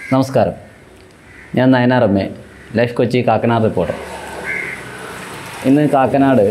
നമസ്കാരം ഞാൻ Nayanar M A life Kochi Kakkanad reporter ഇന്ന് Kakkanad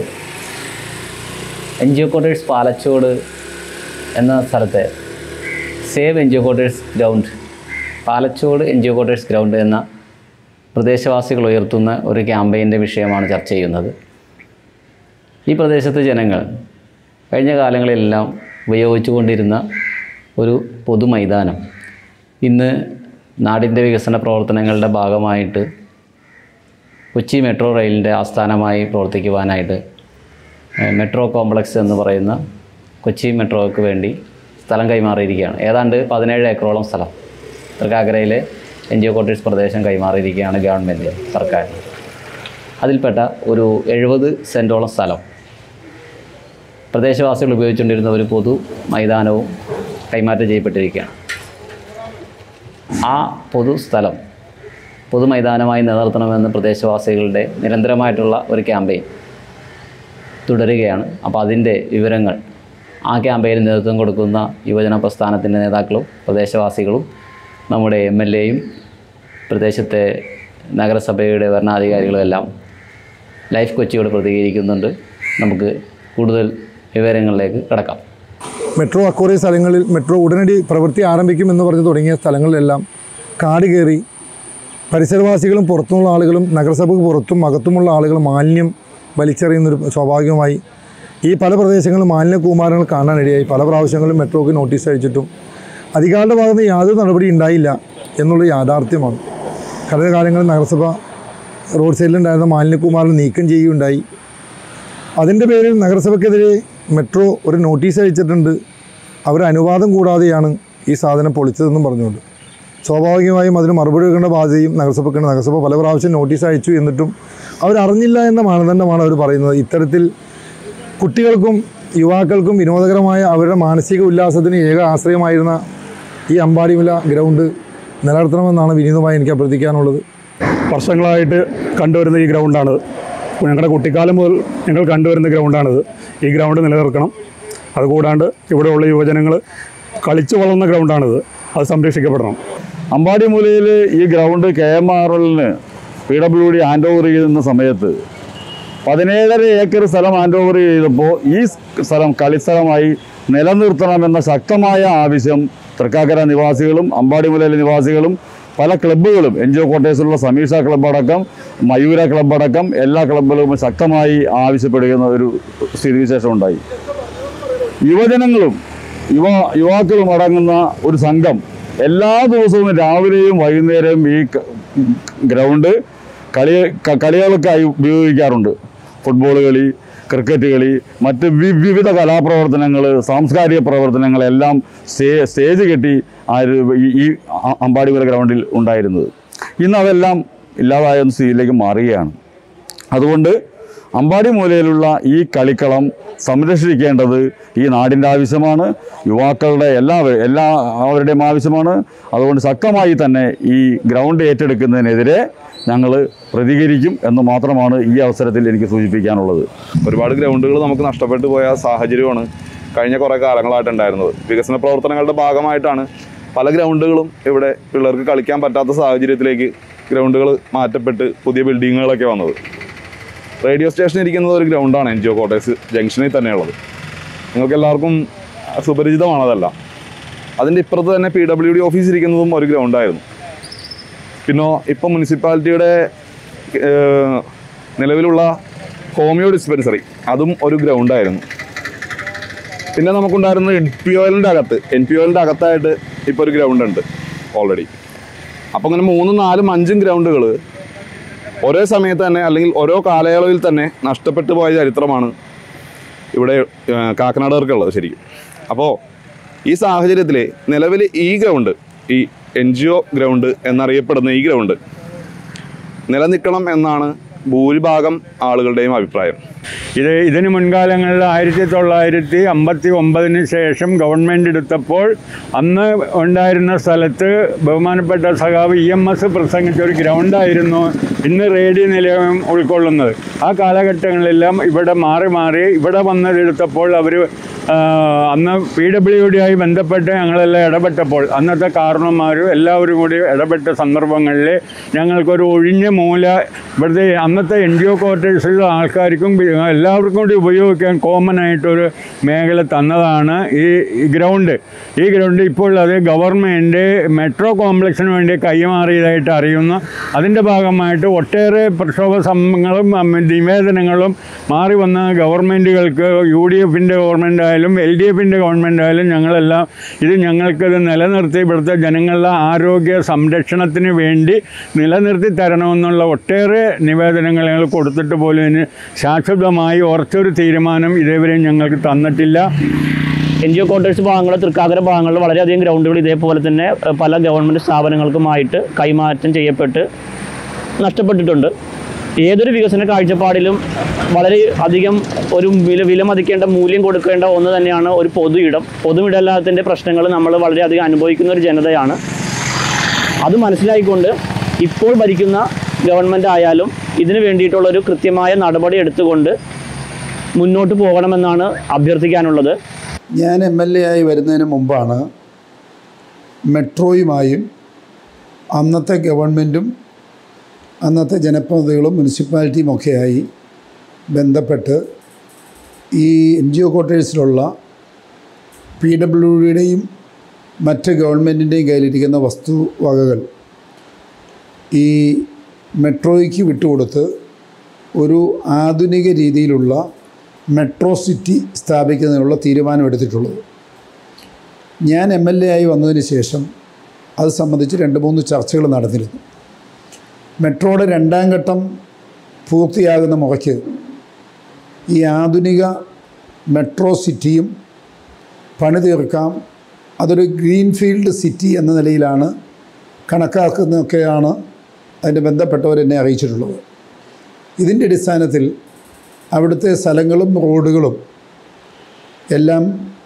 N G O quarters Palachode എന്ന സ്ഥലത്തെ save N G O quarters ground Palachode N G O quarters ground എന്ന പ്രദേശവാസികൾ ഉയർത്തുന്ന ഒരു ക്യാമ്പയിൻ്റെ വിഷയമാണ് ചർച്ച ചെയ്യുന്നത് ഈ പ്രദേശത്തെ ജനങ്ങൾ കഴിഞ്ഞ കാലങ്ങളിലെല്ലാം ഉപയോഗിച്ചുകൊണ്ടിരുന്ന ഒരു പൊതു മൈതാനം ഇന്ന് നാടിൻ്റെ വികസന പ്രവർത്തനങ്ങളുടെ ഭാഗമായിട്ട് കൊച്ചി മെട്രോ റെയിലിൻ്റെ ആസ്ഥാനമായി പ്രവർത്തിക്കുവാനായിട്ട് ഏഹ്, മെട്രോ കോംപ്ലക്സ് എന്ന് പറയുന്ന കൊച്ചി മെട്രോയ്ക്ക് വേണ്ടി സ്ഥലം കൈമാറിയിരിക്കുകയാണ് ഏതാണ്ട് പതിനേഴ് ഏക്കറോളം സ്ഥലം തൃക്കാക്കരയിലെ എൻ ജി ഒ ക്വാർട്ടേഴ്സ് പ്രദേശം കൈമാറിയിരിക്കുകയാണ് ഗവൺമെൻറ് സർക്കാർ അതിൽപ്പെട്ട ഒരു എഴുപത് സെൻറ്റോളം സ്ഥലം പ്രദേശവാസികൾ ഉപയോഗിച്ചുകൊണ്ടിരുന്ന ഒരു പൊതു മൈതാനവും കൈമാറ്റം ചെയ്യപ്പെട്ടിരിക്കുകയാണ് ആ പൊതു സ്ഥലം പൊതു മൈതാനമായി നിലനിർത്തണമെന്ന് പ്രദേശവാസികളുടെ നിരന്തരമായിട്ടുള്ള ഒരു ക്യാമ്പയിൻ തുടരുകയാണ് അപ്പോൾ അതിൻ്റെ വിവരങ്ങൾ ആ ക്യാമ്പയിന് നേതൃത്വം കൊടുക്കുന്ന യുവജന പ്രസ്ഥാനത്തിൻ്റെ നേതാക്കളും പ്രദേശവാസികളും നമ്മുടെ എം എൽ എയും പ്രദേശത്തെ നഗരസഭയുടെ ഭരണാധികാരികളും എല്ലാം ലൈഫ് കൊച്ചിയോട് പ്രതികരിക്കുന്നുണ്ട് നമുക്ക് കൂടുതൽ വിവരങ്ങളിലേക്ക് കടക്കാം മെട്രോ അക്വറിയ സ്ഥലങ്ങളിൽ മെട്രോ ഉടനടി പ്രവൃത്തി ആരംഭിക്കുമെന്ന് പറഞ്ഞ് തുടങ്ങിയ സ്ഥലങ്ങളിലെല്ലാം കാട് കയറി പരിസരവാസികളും പുറത്തുമുള്ള ആളുകളും നഗരസഭയ്ക്ക് പുറത്തും അകത്തുമുള്ള ആളുകൾ മാലിന്യം വലിച്ചെറിയുന്നൊരു സ്വാഭാവികമായി ഈ പല പ്രദേശങ്ങളിലും മാലിന്യ കൂമാരങ്ങൾ കാണാനിടയായി പല പ്രാവശ്യങ്ങളും മെട്രോക്ക് നോട്ടീസ് അയച്ചിട്ടും അധികാരികളുടെ ഭാഗത്ത് നിന്ന് യാതൊരു നടപടി ഉണ്ടായില്ല എന്നുള്ള യാഥാർത്ഥ്യമാണ് കഴിഞ്ഞ കാലങ്ങളിൽ നഗരസഭ റോഡ് സൈഡിലുണ്ടായിരുന്ന മാലിന്യ കൂമാരങ്ങൾ നീക്കം ചെയ്യുകയുണ്ടായി അതിൻ്റെ പേരിൽ നഗരസഭയ്ക്കെതിരെ മെട്രോ ഒരു നോട്ടീസ് അയച്ചിട്ടുണ്ട് അവർ അനുവാദം കൂടാതെയാണ് ഈ സാധനം പൊളിച്ചതെന്നും പറഞ്ഞുകൊണ്ട് സ്വാഭാവികമായും അതിന് മറുപടി കൊടുക്കേണ്ട ബാധ്യതയും നഗരസഭയ്ക്കുണ്ട് നഗരസഭ പല പ്രാവശ്യം നോട്ടീസ് അയച്ചു എന്നിട്ടും അവരറിഞ്ഞില്ല എന്ന മാനദണ്ഡമാണ് അവർ പറയുന്നത് ഇത്തരത്തിൽ കുട്ടികൾക്കും യുവാക്കൾക്കും വിനോദകരമായ അവരുടെ മാനസിക ഉല്ലാസത്തിന് ഏക ആശ്രയമായിരുന്ന ഈ അമ്പാടിമുല ഗ്രൗണ്ട് നിലനിർത്തണമെന്നാണ് വിനീതമായി എനിക്ക് അഭ്യർത്ഥിക്കാനുള്ളത് വർഷങ്ങളായിട്ട് കണ്ടുവരുന്ന ഈ ഗ്രൗണ്ടാണ് ഞങ്ങളുടെ കുട്ടിക്കാലം മുതൽ ഞങ്ങൾ കണ്ടുവരുന്ന ഗ്രൗണ്ടാണിത് ഈ ഗ്രൗണ്ട് നിലനിർത്തണം അതുകൂടാണ്ട് ഇവിടെയുള്ള യുവജനങ്ങൾ കളിച്ചു വളർന്ന ഗ്രൗണ്ടാണിത് അത് സംരക്ഷിക്കപ്പെടണം അമ്പാടി മൂലയിൽ ഈ ഗ്രൗണ്ട് കെ എം ആർ എല്ലിന് P W D hand over ചെയ്യുന്ന സമയത്ത് പതിനേഴര ഏക്കർ സ്ഥലം ഹാൻഡ് ഓവർ ചെയ്തപ്പോൾ ഈ സ്ഥലം കളിസ്ഥലമായി നിലനിർത്തണമെന്ന ശക്തമായ ആവശ്യം തൃക്കാക്കര നിവാസികളും അമ്പാടിമുലയിലെ നിവാസികളും പല ക്ലബ്ബുകളും എൻ ജി ഒ ക്വാർട്ടേഴ്സിലുള്ള സമീഷ ക്ലബ്ബ് അടക്കം മയൂര ക്ലബ്ബ് അടക്കം എല്ലാ ക്ലബ്ബുകളും ശക്തമായി ആവശ്യപ്പെടുന്ന ഒരു സ്ഥിതിവിശേഷം ഉണ്ടായി യുവജനങ്ങളും യുവ യുവാക്കളും അടങ്ങുന്ന ഒരു സംഘം എല്ലാ ദിവസവും രാവിലെയും വൈകുന്നേരവും ഈ ക- ഗ്രൗണ്ട് കളി ക- കളികൾക്കായി ഉപയോഗിക്കാറുണ്ട് ഫുട്ബോൾ കളി ക്രിക്കറ്റ് കളി മറ്റ് വി- വിവിധ കലാപ്രവർത്തനങ്ങൾ സാംസ്കാരിക പ്രവർത്തനങ്ങളെല്ലാം സ്റ്റേ സ്റ്റേജ് കെട്ടി ആ ഒരു ഈ- ഈ അ- അമ്പാടിപുര ഗ്രൗണ്ടിൽ ഉണ്ടായിരുന്നത് ഇന്ന് അതെല്ലാം ഇല്ലാതായ ഒരു സ്ഥിതിയിലേക്ക് മാറുകയാണ് അതുകൊണ്ട് അമ്പാടി മൂലയിലുള്ള ഈ കളിക്കളം സംരക്ഷിക്കേണ്ടത് ഈ നാടിൻ്റെ ആവശ്യമാണ് യുവാക്കളുടെ എല്ലാ എല്ലാവരുടെയും ആവശ്യമാണ് അതുകൊണ്ട് ശക്തമായി തന്നെ ഈ ഗ്രൗണ്ട് ഏറ്റെടുക്കുന്നതിനെതിരെ ഞങ്ങൾ പ്രതികരിക്കും എന്ന് മാത്രമാണ് ഈ അവസരത്തിൽ എനിക്ക് സൂചിപ്പിക്കാനുള്ളത് ഒരുപാട് ഗ്രൗണ്ടുകൾ നമുക്ക് നഷ്ടപ്പെട്ടു പോയ സാഹചര്യമാണ് കഴിഞ്ഞ കുറേ കാലങ്ങളായിട്ട് ഉണ്ടായിരുന്നത് വികസന പ്രവർത്തനങ്ങളുടെ ഭാഗമായിട്ടാണ് പല ഗ്രൗണ്ടുകളും ഇവിടെ പിള്ളേർക്ക് കളിക്കാൻ പറ്റാത്ത സാഹചര്യത്തിലേക്ക് ഗ്രൗണ്ടുകൾ മാറ്റപ്പെട്ട് പുതിയ ബിൽഡിങ്ങുകളൊക്കെ വന്നത് റേഡിയോ സ്റ്റേഷൻ ഇരിക്കുന്നത് ഒരു ഗ്രൗണ്ടാണ് എൻ ജി ഒ കോട്ടേഴ്സ് ജംഗ്ഷനിൽ തന്നെയുള്ളത് നിങ്ങൾക്ക് എല്ലാവർക്കും സുപരിചിതമാണതല്ല അതിൻ്റെ ഇപ്പുറത്ത് തന്നെ പി ഡബ്ല്യു ഡി ഓഫീസ് ഇരിക്കുന്നതും ഒരു ഗ്രൗണ്ടായിരുന്നു പിന്നെ ഇപ്പം മുനിസിപ്പാലിറ്റിയുടെ ഏഹ്, നിലവിലുള്ള ഹോമിയോ ഡിസ്പെൻസറി അതും ഒരു ഗ്രൗണ്ടായിരുന്നു പിന്നെ നമുക്കുണ്ടായിരുന്നത് എൻ പി ഒലിൻ്റെ അകത്ത് എൻ പി ഒലിൻ്റെ അകത്തായിട്ട് ഇപ്പോൾ ഒരു ഗ്രൗണ്ട് ഉണ്ട് ഓൾറെഡി അപ്പോൾ ഇങ്ങനെ മൂന്നും നാലും അഞ്ചും ഗ്രൗണ്ടുകൾ ഒരേ സമയത്ത് തന്നെ അല്ലെങ്കിൽ ഓരോ കാലയളവിൽ തന്നെ നഷ്ടപ്പെട്ടു പോയ ചരിത്രമാണ് ഇവിടെ ഏഹ്, കാക്കനാടുകാർക്കുള്ളത് ശരിക്കും അപ്പോൾ ഈ സാഹചര്യത്തിൽ നിലവിൽ ഈ ഗ്രൗണ്ട് ഈ എൻ ജി ഒ ഗ്രൗണ്ട് എന്നറിയപ്പെടുന്ന ഈ ഗ്രൗണ്ട് നിലനിൽക്കണം എന്നാണ് ഭൂരിഭാഗം ആളുകളുടെയും അഭിപ്രായം ഇത് ഇതിന് മുൻകാലങ്ങളിൽ ആയിരത്തി തൊള്ളായിരത്തി അമ്പത്തി ഒമ്പതിന് ശേഷം ഗവൺമെൻറ് എടുത്തപ്പോൾ അന്ന് ഉണ്ടായിരുന്ന സ്ഥലത്ത് ബഹുമാനപ്പെട്ട സഖാവ് ഇ എം എസ് പ്രസംഗിച്ച ഒരു ഗ്രൗണ്ടായിരുന്നു ഇന്ന് റേഡിയോ നിലയം ഉൾക്കൊള്ളുന്നത് ആ കാലഘട്ടങ്ങളിലെല്ലാം ഇവിടെ മാറി മാറി ഇവിടെ വന്നതെടുത്തപ്പോൾ അവർ അന്ന് പി ഡബ്ല്യു ഡി ആയി ബന്ധപ്പെട്ട് ഞങ്ങളെല്ലാം ഇടപെട്ടപ്പോൾ അന്നത്തെ കാരണന്മാരും എല്ലാവരും കൂടി ഇടപെട്ട സന്ദർഭങ്ങളിൽ ഞങ്ങൾക്കൊരു ഒഴിഞ്ഞ മൂല ഇവിടുത്തെ അന്നത്തെ എൻ ജി ഒ ക്വാർട്ടേഴ്സിലുള്ള ആൾക്കാർക്കും ബി- എല്ലാവർക്കും കൂടി ഉപയോഗിക്കാൻ കോമൺ ആയിട്ടൊരു മേഖല തന്നതാണ് ഈ ഈ ഗ്രൗണ്ട് ഈ ഗ്രൗണ്ട് ഇപ്പോൾ അത് ഗവൺമെൻറ് മെട്രോ കോംപ്ലക്സിന് വേണ്ടി കൈമാറിയതായിട്ട് അറിയുന്നു അതിൻ്റെ ഭാഗമായിട്ട് ഒട്ടേറെ പ്രക്ഷോഭ സംഘങ്ങളും ഉം, നിവേദനങ്ങളും മാറി വന്ന ഗവൺമെൻറ്റുകൾക്ക് യു ഡി എഫിൻ്റെ ഗവൺമെൻറ് ആയാലും എൽ ഡി എഫിൻ്റെ ഗവൺമെൻറ് ആയാലും ഞങ്ങളെല്ലാം ഇത് ഞങ്ങൾക്കത് നിലനിർത്തി ഇവിടുത്തെ ജനങ്ങളുടെ ആരോഗ്യ സംരക്ഷണത്തിന് വേണ്ടി നിലനിർത്തി തരണമെന്നുള്ള ഒട്ടേറെ നിവേദനങ്ങൾ ഞങ്ങൾ കൊടുത്തിട്ട് പോലും ഇതിന് ശാശ്വതമായി ഉറച്ചൊരു തീരുമാനം ഇതേവരെ ഞങ്ങൾക്ക് തന്നിട്ടില്ല എൻ ജി ഒ ക്വാർട്ടേഴ്സ് ഭാഗങ്ങൾ തൃക്കാക്കര ഭാഗങ്ങളിൽ വളരെയധികം ഗ്രൗണ്ടുകൾ ഇതേപോലെ തന്നെ ഏഹ്, പല ഗവൺമെൻറ് സ്ഥാപനങ്ങൾക്കുമായിട്ട് കൈമാറ്റം ചെയ്യപ്പെട്ട് നഷ്ടപ്പെട്ടിട്ടുണ്ട് ഏതൊരു വികസന കാഴ്ചപ്പാടിലും വളരെ അധികം ഒരു വില വിലമതിക്കേണ്ട മൂല്യം കൊടുക്കേണ്ട ഒന്ന് തന്നെയാണ് ഒരു പൊതു ഇടം പൊതു ഇടല്ലാത്തതിൻ്റെ പ്രശ്നങ്ങൾ നമ്മൾ വളരെയധികം അനുഭവിക്കുന്ന ഒരു ജനതയാണ് അത് മനസ്സിലാക്കിക്കൊണ്ട് ഇപ്പോൾ ഭരിക്കുന്ന ഗവൺമെൻറ് ആയാലും ഇതിന് വേണ്ടിയിട്ടുള്ളൊരു കൃത്യമായ നടപടി എടുത്തുകൊണ്ട് മുന്നോട്ട് പോകണമെന്നാണ് അഭ്യർത്ഥിക്കാനുള്ളത് ഞാൻ എം എൽ എ ആയി വരുന്നതിന് മുമ്പാണ് മെട്രോയുമായും അന്നത്തെ ഗവൺമെൻറ്റും അന്നത്തെ ജനപ്രതിനിധികളും മുനിസിപ്പാലിറ്റിയും ഒക്കെയായി ബന്ധപ്പെട്ട് ഈ എൻ ജി ഒ ക്വാർട്ടേഴ്സിലുള്ള പി ഡബ്ല്യു ഡിയുടെയും മറ്റ് ഗവൺമെൻറ്റിൻ്റെയും കയ്യിലിരിക്കുന്ന വസ്തുവകകൾ ഈ മെട്രോയ്ക്ക് വിട്ടുകൊടുത്ത് ഒരു ആധുനിക രീതിയിലുള്ള മെട്രോ സിറ്റി സ്ഥാപിക്കുന്നതിനുള്ള തീരുമാനമെടുത്തിട്ടുള്ളത് ഞാൻ എം എൽ എ ആയി വന്നതിന് ശേഷം അത് സംബന്ധിച്ച് രണ്ട് മൂന്ന് ചർച്ചകൾ നടന്നിരുന്നു മെട്രോയുടെ രണ്ടാം ഘട്ടം പൂർത്തിയാകുന്ന മുറയ്ക്ക് ഈ ആധുനിക മെട്രോ സിറ്റിയും പണി തീർക്കാം അതൊരു ഗ്രീൻഫീൽഡ് സിറ്റി എന്ന നിലയിലാണ് കണക്കാക്കുന്നതൊക്കെയാണ് അതിൻ്റെ ബന്ധപ്പെട്ടവർ എന്നെ അറിയിച്ചിട്ടുള്ളത് ഇതിൻ്റെ അടിസ്ഥാനത്തിൽ അവിടുത്തെ സ്ഥലങ്ങളും റോഡുകളും എല്ലാം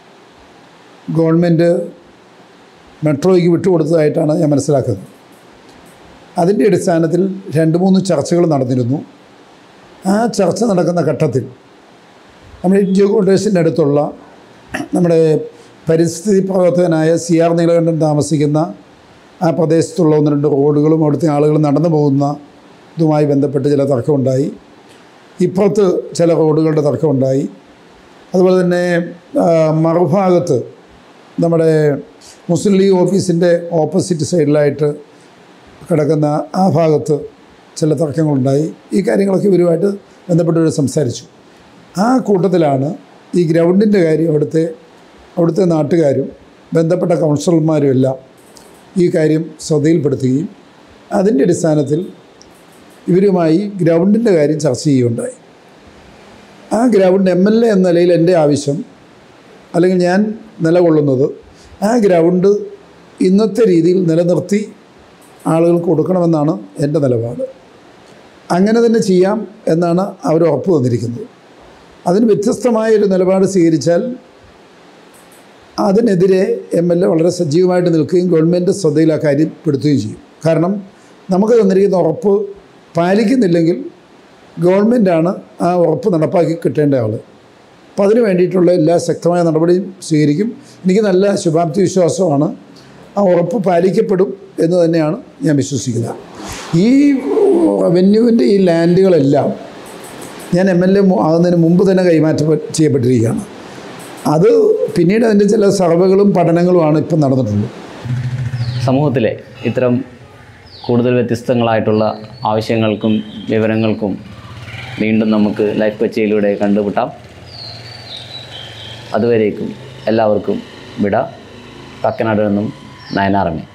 ഗവൺമെൻറ് മെട്രോയ്ക്ക് വിട്ടുകൊടുത്തതായിട്ടാണ് ഞാൻ മനസ്സിലാക്കുന്നത് അതിൻ്റെ അടിസ്ഥാനത്തിൽ രണ്ട് മൂന്ന് ചർച്ചകൾ നടന്നിരുന്നു ആ ചർച്ച നടക്കുന്ന ഘട്ടത്തിൽ നമ്മുടെ ഇന്ത്യ കോട്ടേഴ്സിൻ്റെ അടുത്തുള്ള നമ്മുടെ പരിസ്ഥിതി പ്രവർത്തകനായ സി ആർ നീലകണ്ഠൻ താമസിക്കുന്ന ആ പ്രദേശത്തുള്ള ഒന്ന് രണ്ട് റോഡുകളും അവിടുത്തെ ആളുകൾ നടന്നു പോകുന്ന ഇതുമായി ബന്ധപ്പെട്ട് ചില തർക്കമുണ്ടായി ഇപ്പുറത്ത് ചില റോഡുകളുടെ തർക്കമുണ്ടായി അതുപോലെ തന്നെ ആ, മറുഭാഗത്ത് നമ്മുടെ മുസ്ലിം ലീഗ് ഓഫീസിൻ്റെ ഓപ്പോസിറ്റ് സൈഡിലായിട്ട് കിടക്കുന്ന ആ ഭാഗത്ത് ചില തർക്കങ്ങളുണ്ടായി ഈ കാര്യങ്ങളൊക്കെ ഇവരുമായിട്ട് ബന്ധപ്പെട്ടവർ സംസാരിച്ചു ആ കൂട്ടത്തിലാണ് ഈ ഗ്രൗണ്ടിൻ്റെ കാര്യം അവിടുത്തെ അവിടുത്തെ നാട്ടുകാരും ബന്ധപ്പെട്ട കൗൺസിലർമാരും എല്ലാം ഈ കാര്യം ശ്രദ്ധയിൽപ്പെടുത്തുകയും അതിൻ്റെ അടിസ്ഥാനത്തിൽ ഇവരുമായി ഗ്രൗണ്ടിൻ്റെ കാര്യം ചർച്ച ചെയ്യുകയുണ്ടായി ആ ഗ്രൗണ്ട് എം എൽ എ എന്ന നിലയിൽ എൻ്റെ ആവശ്യം അല്ലെങ്കിൽ ഞാൻ നിലകൊള്ളുന്നത് ആ ഗ്രൗണ്ട് ഇന്നത്തെ രീതിയിൽ നിലനിർത്തി ആളുകൾക്ക് കൊടുക്കണമെന്നാണ് എൻ്റെ നിലപാട് അങ്ങനെ തന്നെ ചെയ്യാം എന്നാണ് അവർ ഉറപ്പ് തന്നിരിക്കുന്നത് അതിന് വ്യത്യസ്തമായ ഒരു നിലപാട് സ്വീകരിച്ചാൽ അതിനെതിരെ എം എൽ എ വളരെ സജീവമായിട്ട് നിൽക്കുകയും ഗവൺമെൻറ് ശ്രദ്ധയിൽ ആ കാര്യം പെടുത്തുകയും ചെയ്യും കാരണം നമുക്ക് തന്നിരിക്കുന്ന ഉറപ്പ് പാലിക്കുന്നില്ലെങ്കിൽ ഗവൺമെൻറ്റാണ് ആ ഉറപ്പ് നടപ്പാക്കി കിട്ടേണ്ട ആൾ അപ്പോൾ അതിന് വേണ്ടിയിട്ടുള്ള എല്ലാ ശക്തമായ നടപടിയും സ്വീകരിക്കും എനിക്ക് നല്ല ശുഭാപ്തി വിശ്വാസമാണ് ആ ഉറപ്പ് പാലിക്കപ്പെടും എന്ന് തന്നെയാണ് ഞാൻ വിശ്വസിക്കുന്നത് ഈ റവന്യൂവിൻ്റെ ഈ ലാൻഡുകളെല്ലാം ഞാൻ എം എൽ എ ആകുന്നതിന് മുമ്പ് തന്നെ കൈമാറ്റം ചെയ്യപ്പെട്ടിരിക്കുകയാണ് അത് പിന്നീട് അതിൻ്റെ ചില സർവേകളും പഠനങ്ങളുമാണ് ഇപ്പം നടന്നിട്ടുള്ളത് സമൂഹത്തിലെ ഇത്തരം കൂടുതൽ വ്യത്യസ്തങ്ങളായിട്ടുള്ള ആവശ്യങ്ങൾക്കും വിവരങ്ങൾക്കും വീണ്ടും നമുക്ക് ലൈഫ് കൊച്ചിയിലൂടെ കണ്ടുമുട്ടാം അതുവരേക്കും എല്ലാവർക്കും വിട കക്കനാട് നിന്നും നയനാറമേ